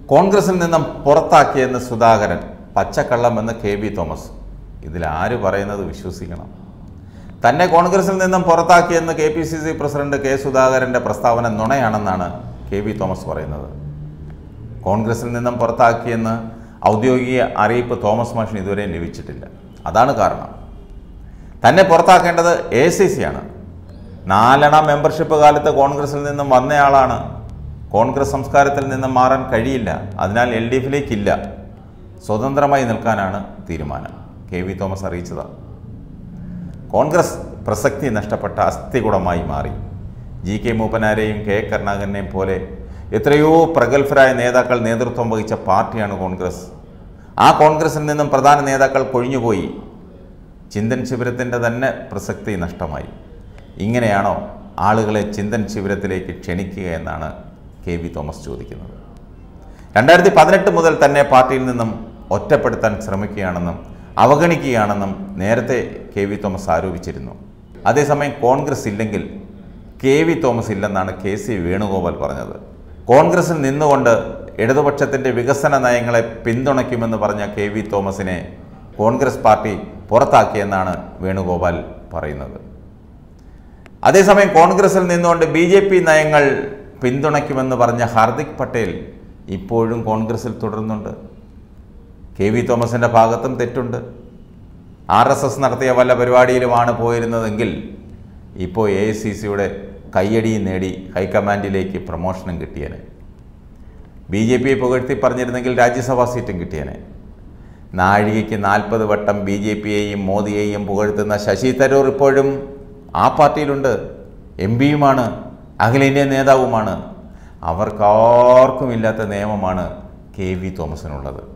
കോൺഗ്രസിൽ നിന്നും പുറത്താക്കിയെന്ന് സുധാകരൻ പച്ചക്കള്ളമെന്ന് കെ ബി തോമസ് ഇതിൽ ആര് പറയുന്നത് വിശ്വസിക്കണം തന്നെ കോൺഗ്രസിൽ നിന്നും പുറത്താക്കിയെന്ന് K P C C president K സുധാകരൻ്റെ പ്രസ്താവന നുണയാണെന്നാണ് കെ വി തോമസ് പറയുന്നത് കോൺഗ്രസിൽ നിന്നും പുറത്താക്കിയെന്ന് ഔദ്യോഗിക അറിയിപ്പ് തോമസ് മാഷിന് ഇതുവരെ ലഭിച്ചിട്ടില്ല അതാണ് കാരണം തന്നെ പുറത്താക്കേണ്ടത് എ സി സി ആണ് നാലെണ്ണ മെമ്പർഷിപ്പ് കാലത്ത് കോൺഗ്രസിൽ നിന്നും വന്നയാളാണ് കോൺഗ്രസ് സംസ്കാരത്തിൽ നിന്നും മാറാൻ കഴിയില്ല അതിനാൽ എൽ ഡി എഫിലേക്കില്ല സ്വതന്ത്രമായി നിൽക്കാനാണ് തീരുമാനം കെ വി തോമസ് അറിയിച്ചതാണ് കോൺഗ്രസ് പ്രസക്തി നഷ്ടപ്പെട്ട അസ്ഥികുടമായി മാറി ജി കെ മൂപ്പനാരെയും കെ കരുണാകരനെയും പോലെ എത്രയോ പ്രഗത്ഭരായ നേതാക്കൾ നേതൃത്വം വഹിച്ച പാർട്ടിയാണ് കോൺഗ്രസ് ആ കോൺഗ്രസിൽ നിന്നും പ്രധാന നേതാക്കൾ കൊഴിഞ്ഞുപോയി ചിന്തൻ ശിബിരത്തിൻ്റെ തന്നെ പ്രസക്തി നഷ്ടമായി ഇങ്ങനെയാണോ ആളുകളെ ചിന്തൻ ശിബിരത്തിലേക്ക് ക്ഷണിക്കുക എന്നാണ് കെ വി തോമസ് ചോദിക്കുന്നത് രണ്ടായിരത്തി പതിനെട്ട് മുതൽ തന്നെ പാർട്ടിയിൽ നിന്നും ഒറ്റപ്പെടുത്താൻ ശ്രമിക്കുകയാണെന്നും അവഗണിക്കുകയാണെന്നും നേരത്തെ കെ വി തോമസ് ആരോപിച്ചിരുന്നു അതേസമയം കോൺഗ്രസ് ഇല്ലെങ്കിൽ കെ വി തോമസ് ഇല്ലെന്നാണ് കെ സി വേണുഗോപാൽ പറഞ്ഞത് കോൺഗ്രസിൽ നിന്നുകൊണ്ട് ഇടതുപക്ഷത്തിൻ്റെ വികസന നയങ്ങളെ പിന്തുണയ്ക്കുമെന്ന് പറഞ്ഞ കെ വി തോമസിനെ കോൺഗ്രസ് പാർട്ടി പുറത്താക്കിയെന്നാണ് വേണുഗോപാൽ പറയുന്നത് അതേസമയം കോൺഗ്രസിൽ നിന്നുകൊണ്ട് ബി ജെ പി നയങ്ങൾ പിന്തുണയ്ക്കുമെന്ന് പറഞ്ഞ ഹാർദിക് പട്ടേൽ ഇപ്പോഴും കോൺഗ്രസിൽ തുടരുന്നുണ്ട് കെ വി തോമസിൻ്റെ ഭാഗത്തും തെറ്റുണ്ട് ആർ എസ് എസ് നടത്തിയ വല്ല പരിപാടിയിലുമാണ് പോയിരുന്നതെങ്കിൽ ഇപ്പോൾ എ ഐ സി സിയുടെ കയ്യടിയും നേടി ഹൈക്കമാൻഡിലേക്ക് പ്രമോഷനും കിട്ടിയേനെ ബി ജെ പിയെ പുകഴ്ത്തി പറഞ്ഞിരുന്നെങ്കിൽ രാജ്യസഭാ സീറ്റും കിട്ടിയേനെ നാഴികയ്ക്ക് നാൽപ്പത് വട്ടം ബി ജെ പിയെയും മോദിയെയും പുകഴ്ത്തുന്ന ശശി തരൂർ ഇപ്പോഴും ആ പാർട്ടിയിലുണ്ട് എം പിയുമാണ് അഖിലേന്ത്യാ നേതാവുമാണ് അവർക്കാർക്കും ഇല്ലാത്ത നിയമമാണ് കെ വി തോമസിനുള്ളത്